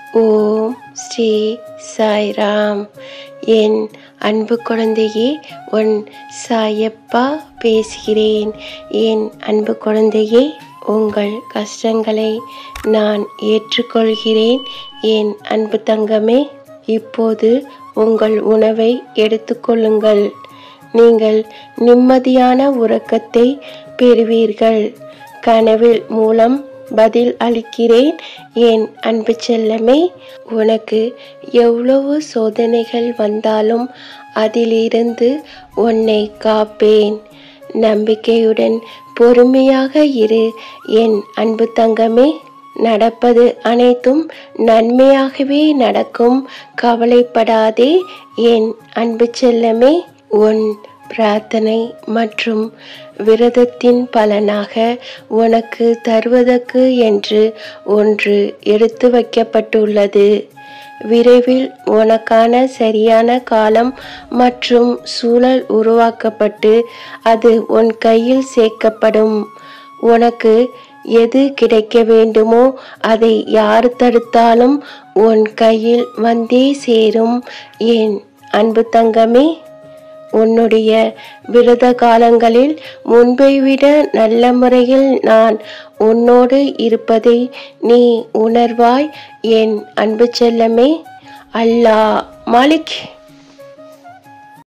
ஓம் ஸ்ரீ சாய்ராம் என் அன்பு குழந்தையே உன் சாயப்பா பேசுகிறேன் என் அன்பு குழந்தையே உங்கள் கஷ்டங்களை நான் ஏற்றுக்கொள்கிறேன் என் அன்பு தங்கமே இப்போது உங்கள் உணவை எடுத்துக்கொள்ளுங்கள் நீங்கள் நிம்மதியான உறக்கத்தை பெறுவீர்கள் கனவில் மூலம் பதில் அளிக்கிறேன் என் அன்பு செல்லமே உனக்கு எவ்வளவு சோதனைகள் வந்தாலும் அதிலிருந்து உன்னை காப்பேன் நம்பிக்கையுடன் பொறுமையாக இரு என் அன்பு தங்கமே நடப்பது அனைத்தும் நன்மையாகவே நடக்கும் கவலைப்படாதே என் அன்பு செல்லமே உன் பிரார்த்தனை மற்றும் விரதத்தின் பலனாக உனக்கு தருவதற்கு என்று ஒன்று எடுத்து வைக்கப்பட்டுள்ளது விரைவில் உனக்கான சரியான காலம் மற்றும் சூழல் உருவாக்கப்பட்டு அது உன் கையில் சேர்க்கப்படும் உனக்கு எது கிடைக்க வேண்டுமோ அதை யார் தடுத்தாலும் உன் கையில் வந்தே சேரும் என் அன்பு தங்கமே உன்னுடைய விரத காலங்களில் முன்பை விட நல்ல முறையில் நான் உன்னோடு இருப்பதை நீ உணர்வாய் என் அன்பு செல்லமே அல்லாஹ் மாலிக்